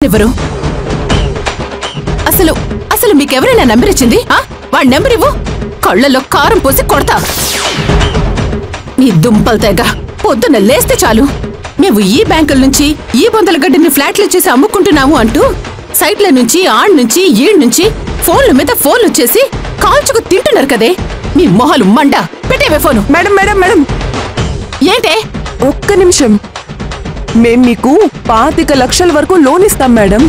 ఇవ్వరు అసలు అసలు మీకెవరైనా నెంబర్ ఇచ్చింది ఆ? వాడి నెంబర్ ఇవ్వు కళ్ళల్లో కారం పోసి కొడతా నీ దుంపలు తెగ పొద్దున్న లేస్తే చాలు మేము ఈ బ్యాంకుల నుంచి ఈ బొందల గడ్డిని ఫ్లాట్లు చేసి అమ్ముకుంటున్నాము అంటూ సైట్ల నుంచి ఆడ్ నుంచి ఈడ్ నుంచి ఫోన్ల మీద ఫోన్లు వచ్చేసి కాల్చుకు తింటున్నారు కదే మీ మొహలు మండ పెట్టేవే ఫోను మేడం మేడం మేడం ఏంటే ఒక్క నిమిషం మేం మీకు పాతిక లక్షల వరకు లోన్ ఇస్తాం మేడం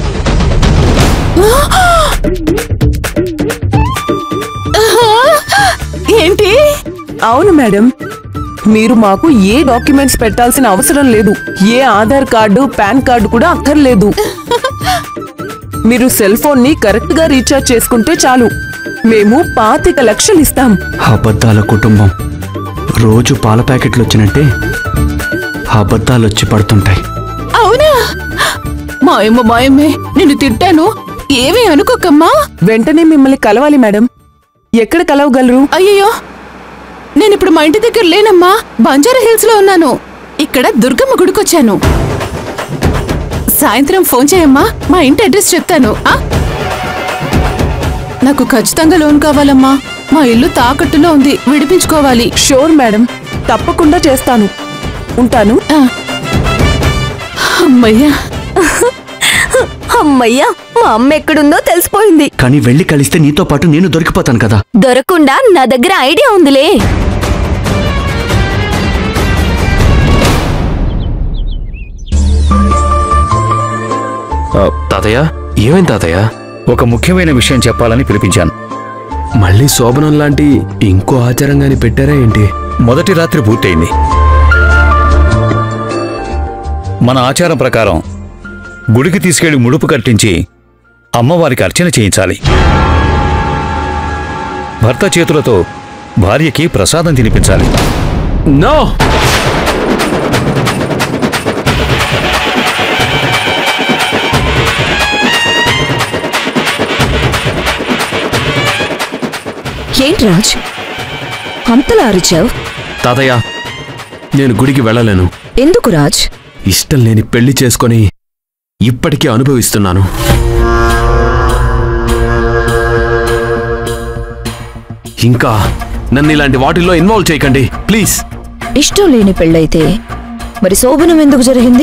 ఏంటి అవును మేడం మీరు మాకు ఏ డాక్యుమెంట్స్ పెట్టాల్సిన అవసరం లేదు ఏ ఆధార్ కార్డు పాన్ కార్డు కూడా అక్కర్లేదు మీరు సెల్ ఫోన్ ని కరెక్ట్ గా రీఛార్జ్ చేసుకుంటే చాలు మేము పాతిక లక్షలు ఇస్తాం అబద్ధాల కుటుంబం రోజు పాల ప్యాకెట్లు వచ్చినట్టే అబద్ధాలు వచ్చి పడుతుంటాయి అవునా మాయమ్మ మాయమ్మే నిన్ను తిట్టాను ఏమీ అనుకోకమ్మా వెంటనే మిమ్మల్ని కలవాలి మేడం ఎక్కడ కలవగలరు అయ్యయ్యో నేనిప్పుడు మా ఇంటి దగ్గర లేనమ్మా బంజారా హిల్స్ లో ఉన్నాను ఇక్కడ దుర్గమ్మ గుడికొచ్చాను సాయంత్రం ఫోన్ చేయమ్మా మా ఇంటి అడ్రస్ చెప్తాను ఆ? నాకు ఖచ్చితంగా లోన్ కావాలమ్మా మా ఇల్లు తాకట్టులో ఉంది విడిపించుకోవాలి షూర్ మేడం తప్పకుండా చేస్తాను ఉంటాను ఆ. అమ్మయ్యా అమ్మయ్యా మా అమ్మ ఎక్కడుందో తెలిసిపోయింది కానీ వెళ్ళి కలిస్తే నీతో పాటు నేను దొరికిపోతాను కదా దొరకకుండా నా దగ్గర ఐడియా ఉందిలే తాతయ్య ఏమైంది తాతయ్య ఒక ముఖ్యమైన విషయం చెప్పాలని పిలిపించాను మళ్ళీ శోభనం లాంటి ఇంకో ఆచారంగాని పెట్టారా ఏంటి మొదటి రాత్రి పూర్తయింది మన ఆచారం ప్రకారం గుడికి తీసుకెళ్లి ముడుపు కట్టించి అమ్మవారికి అర్చన చేయించాలి భర్త చేతులతో భార్యకి ప్రసాదం తినిపించాలి నో ఏంటి రాజ్ అంతలా అరిచావు తాతయ్య నేను గుడికి వెళ్ళలేను ఎందుకు రాజ్ ఇష్టం లేని పెళ్లి చేసుకొని ఇప్పటికీ అనుభవిస్తున్నాను ఇంకా నన్ను ఇలాంటి వాటిల్లో ఇన్వాల్వ్ చేయకండి ప్లీజ్ ఇష్టం లేని పెళ్ళైతే మరి శోభనం ఎందుకు జరిగింది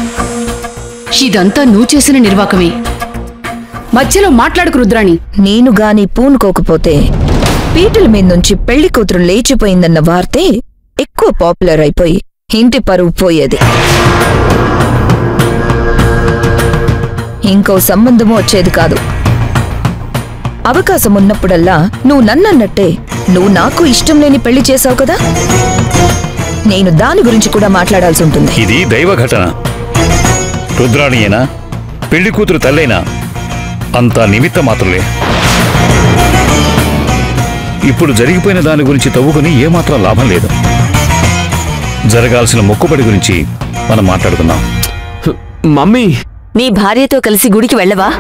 ఇదంతా నువ్వు చేసిన నిర్వాకమే మధ్యలో మాట్లాడుకు రుద్రాణి నేను గాని పూనుకోకపోతే పీటల మీద నుంచి పెళ్లి కూతురు లేచిపోయిందన్న వార్తే ఎక్కువ పాపులర్ అయిపోయి ఇంటి పరువు పోయేది ఇంకో సంబంధము వచ్చేది కాదు అవకాశం ఉన్నప్పుడల్లా నువ్వు నన్నన్నట్టే నువ్వు నాకు ఇష్టం లేని పెళ్లి చేశావు కదా నేను దాని గురించి కూడా మాట్లాడాల్సి ఉంటుంది ఇది దైవ ఘటన రుద్రాణి అయినా పెళ్లి కూతురు తల్లైనా అంతా నిమిత్త మాత్రలే ఇప్పుడు జరిగిపోయిన దాని గురించి తవ్వుకుని ఏమాత్రం లాభం లేదు జరగాల్సిన మొక్కుబడి గురించి మనం మాట్లాడుకుందాం మమ్మీ నీ భార్యతో కలిసి గుడికి వెళ్ళవా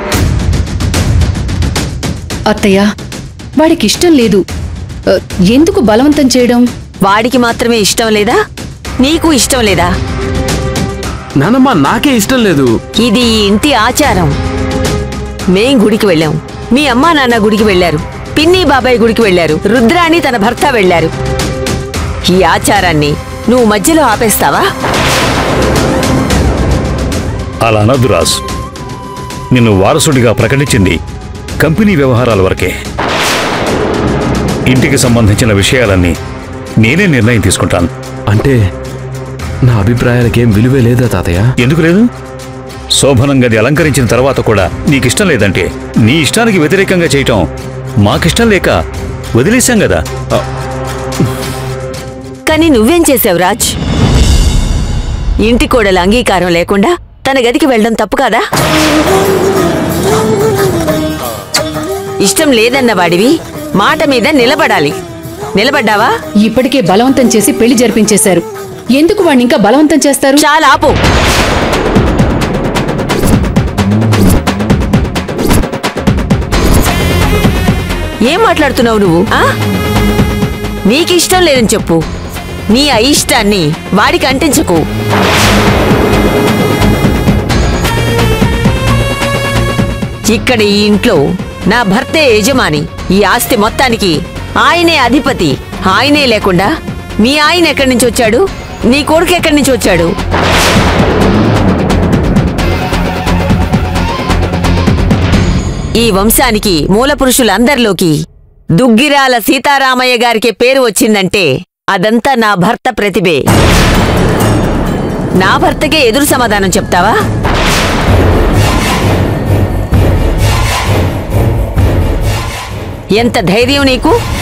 అత్తయ్య వాడికి ఇష్టం లేదు ఆ, ఎందుకు బలవంతం చేయడం వాడికి మాత్రమే ఇష్టం లేదా నీకు ఇష్టం లేదా నానమ్మ నాకే ఇష్టం లేదు ఇది ఈ ఇంటి ఆచారం మేం గుడికి వెళ్ళాం మీ అమ్మా నాన్న గుడికి వెళ్ళారు పిన్ని బాబాయ్ గుడికి వెళ్ళారు రుద్రాణి తన భర్త వెళ్ళారు ఈ ఆచారాన్ని నువ్వు మధ్యలో ఆపేస్తావా అలా అనద్దు రాజ్ నిన్ను వారసుడిగా ప్రకటించింది కంపెనీ వ్యవహారాల వరకే ఇంటికి సంబంధించిన విషయాలన్నీ నేనే నిర్ణయం తీసుకుంటాను అంటే నా అభిప్రాయాలకేం విలువే లేదా తాతయ్య ఎందుకు లేదు శోభనం గది అలంకరించిన తర్వాత కూడా నీకిష్టం లేదంటే నీ ఇష్టానికి వ్యతిరేకంగా చేయటం మాకిష్టం లేక వదిలేశాం కదా ఆ, కానీ నువ్వేం చేసావు రాజ్ ఇంటి కోడల అంగీకారం లేకుండా తన గదికి వెళ్ళడం తప్పు కాదా ఇష్టం లేదన్న వాడివి మాట మీద నిలబడాలి నిలబడ్డావా ఇప్పటికే బలవంతం చేసి పెళ్లి జరిపించేశారు ఎందుకు వాడిని ఇంకా బలవంతం చేస్తారు చాలా ఆపు ఏం మాట్లాడుతున్నావు నువ్వు ఆ? నీకు ఇష్టం లేదని చెప్పు నీ అయిష్టాన్ని వాడికి అంటించకు ఇక్కడ ఈ ఇంట్లో నా భర్తే యజమాని ఈ ఆస్తి మొత్తానికి ఆయనే అధిపతి ఆయనే లేకుండా మీ ఆయన ఎక్కడి నుంచి వచ్చాడు నీ కొడుకు ఎక్కడి నుంచి వచ్చాడు ఈ వంశానికి మూల పురుషులందరిలోకి దుగ్గిరాల సీతారామయ్య గారికి పేరు వచ్చిందంటే అదంతా నా భర్త ప్రతిభే నా భర్తకే ఎదురు సమాధానం చెప్తావా ఎంత ధైర్యం నీకు